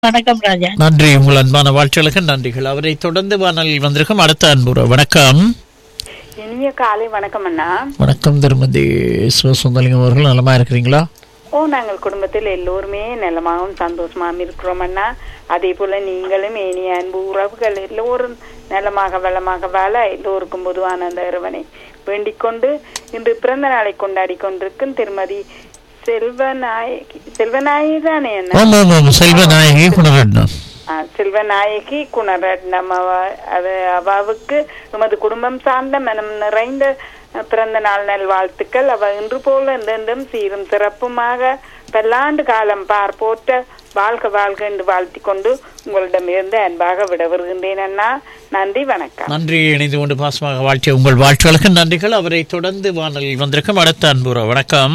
வணக்கம் ராஜா நன்றி உங்கள் அன்பான வாழ்த்துகளுக்கு நன்றிகள் அவரை தொடர்ந்து வானலில் வந்திருக்கும் அடுத்த அன்புற வணக்கம் இனிய காலை வணக்கம் அண்ணா வணக்கம் திருமதி சிவசுந்தலிங்கம் அவர்கள் நலமா இருக்கிறீங்களா ஓ நாங்கள் குடும்பத்தில் எல்லோருமே நலமாகவும் சந்தோஷமாகவும் இருக்கிறோம் அண்ணா அதே போல நீங்களும் இனிய அன்பு உறவுகள் எல்லோரும் நலமாக வளமாக வாழ எல்லோருக்கும் பொதுவான அந்த இறைவனை வேண்டிக் கொண்டு இன்று பிறந்த நாளை கொண்டாடி கொண்டிருக்கும் திருமதி செல்வநாயகி செல்வநாயகி தானே அண்ணா ஆமாம் ஆமாம் செல்வநாயகி குணரட்னம் ஆ, செல்வநாயகி குணரட்னம் அவ அது அவாவுக்கு எமது குடும்பம் சார்ந்த மனம் நிறைந்த அஹ், பிறந்த நாள் நல்வாழ்த்துக்கள் அவ இன்று போல என்றென்றும் சீரும் சிறப்புமாக பல்லாண்டு காலம் பார் போற்ற வாழ்க வாழ்க என்று வாழ்த்திக் கொண்டு உங்களிடமிருந்து அன்பாக விட வருகின்றேன் அண்ணா நன்றி வணக்கம் நன்றி இணைந்து கொண்டு பாசமாக வாழ்த்திய உங்கள் வாழ்த்துகளுக்கு நன்றிகள் அவரை தொடர்ந்து வானலில் வந்திருக்கும் அடுத்த அன்புற வணக்கம்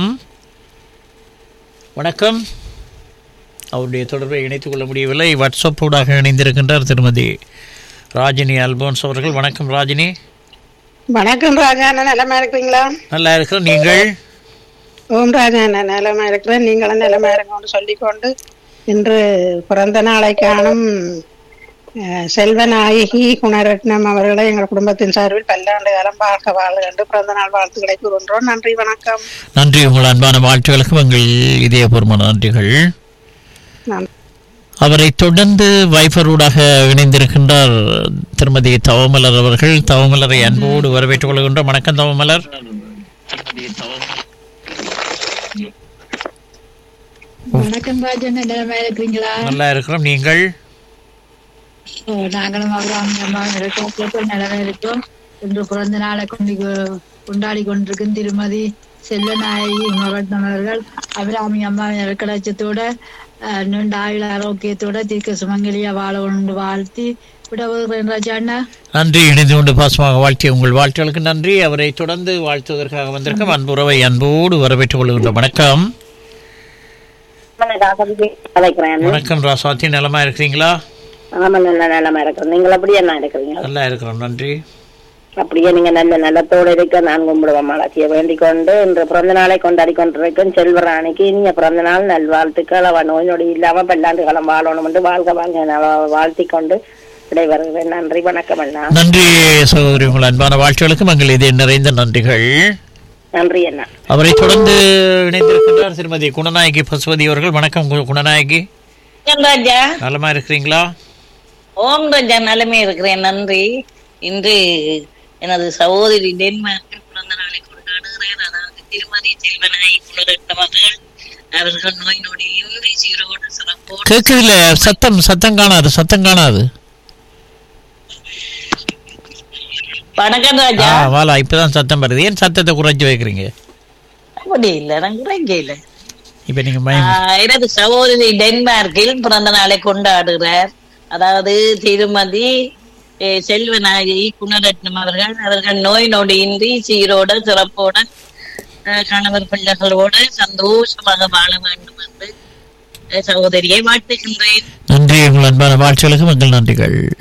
வணக்கம் அவருடைய தொடர்பை இணைத்துக் கொள்ள முடியவில்லை வாட்ஸ்அப் ஊடாக இணைந்திருக்கின்றார் திருமதி ராஜினி அல்போன்ஸ் அவர்கள் வணக்கம் ராஜினி வணக்கம் ராஜா அண்ணா நலமா இருக்கிறீங்களா நல்லா இருக்கிறோம் நீங்கள் ஓம் ராஜா அண்ணா நலமா இருக்கிறேன் நீங்களும் நலமா இருக்கணும்னு சொல்லிக்கொண்டு இன்று பிறந்த நாளை காணும் அஹ், செல்வநாயகி குணரட்னம் அவர்களை எங்கள் குடும்பத்தின் சார்பில் பல்லாண்டு காலம் வாழ்க வாழ்க என்று பிறந்த நாள் வாழ்த்துக்களை கூறுகின்றோம் நன்றி வணக்கம் நன்றி உங்கள் அன்பான வாழ்த்துகளுக்கு எங்கள் இதயபூர்வமான நன்றிகள் நன்றி. அவரை தொடர்ந்து வைஃபரூடாக இணைந்திருக்கின்றார் திருமதி தவமலர் அவர்கள் தவமலரை அன்போடு வரவேற்றுக் கொள்கின்றோம் வணக்கம் தவமலர் வணக்கம் ராஜா நிலைமை இருக்கிறீங்களா நல்லா இருக்கிறோம் நீங்கள் ஓ, நாங்களும் அவராம் அம்மா இருக்கோம் நிலைமை இருக்கோம் இன்று பிறந்த நாளை கொண்டு கொண்டாடி கொண்டிருக்கும் திருமதி செல்வநாயகி உணவட்டம் அவர்கள் அபிராமி அம்மா நெருக்கலட்சத்தோட நீண்ட ஆயுள் ஆரோக்கியத்தோட தீர்க்க சுமங்கலியா வாழ கொண்டு வாழ்த்தி விட வருகிறேன் ராஜா அண்ணா நன்றி இணைந்து கொண்டு பாசமாக வாழ்த்திய உங்கள் வாழ்த்துகளுக்கு நன்றி அவரை தொடர்ந்து வாழ்த்துவதற்காக வந்திருக்கும் அன்புறவை அன்போடு வரவேற்றுக் கொள்கின்றோம் வணக்கம் கலைக்கிறேன் வணக்கம் ராசாத்தி நலமா இருக்கிறீங்களா ஆமா நல்ல நிலமா இருக்கிறோம் நீங்கள் அப்படியே என்ன இருக்கிறீங்க நல்லா இருக்கிறோம் நன்றி அப்படியே நீங்க நல்ல நலத்தோடு இருக்க நான் கும்பிடுவோம் மலர்ச்சிய வேண்டிக் கொண்டு இன்று பிறந்த நாளை கொண்டாடி கொண்டிருக்கும் செல்வராணிக்கு இனிய பிறந்த நாள் நல்வாழ்த்துக்கள் அவ நோய் நொடி இல்லாம பல்லாண்டு காலம் வாழணும் என்று வாழ்க வாழ்க என வாழ்த்தி கொண்டு விடைபெறுகிறேன் நன்றி வணக்கம் அண்ணா நன்றி சகோதரி உங்கள் அன்பான வாழ்த்துகளுக்கு எங்கள் இதே நிறைந்த நன்றிகள் நன்றி அண்ணா அவரை தொடர்ந்து இணைந்திருக்கின்றார் திருமதி குணநாயகி பசுபதி அவர்கள் வணக்கம் கு- குணநாயகி ராஜா நலமா இருக்கிறீங்களா ஓம் ராஜா நலமே இருக்கிறேன் நன்றி இன்று எனது சகோதரி டென்மார்க்கில் பிறந்த நாளை கொண்டாடுகிறேன் அதாவது திருமதி செல்வனாய் குணரட்ன மகள் அவர்கள் நோய் நொடி இன்றி சீரோடு சிறப்போடு கேட்கவில்ல சத்தம் சத்தம் காணாது சத்தம் காணாது வணக்கம் ஆ ராஜா வாலா இப்பதான் சத்தம் வருது ஏன் சத்தத்தை குறைச்சு வைக்கிறீங்க அப்படி இல்லை நான் குறைங்க இல்லை இப்ப நீங்க மயம் ஆஹ் எனது சகோதரி டென்மார்க்கில் பிறந்த நாளை கொண்டாடுகிறார் அதாவது திருமதி eh, செல்வநாயகி குணரட்னம் அவர்கள் அவர்கள் நோய் நொடியின்றி சீரோட சிறப்போட அஹ், கணவர் பிள்ளைகளோடு சந்தோஷமாக வாழ வேண்டும் என்று அஹ், சகோதரியை வாழ்த்துகின்றேன் நன்றி உங்கள் அன்பான வாழ்த்துகளுக்கு எங்கள் நன்றிகள்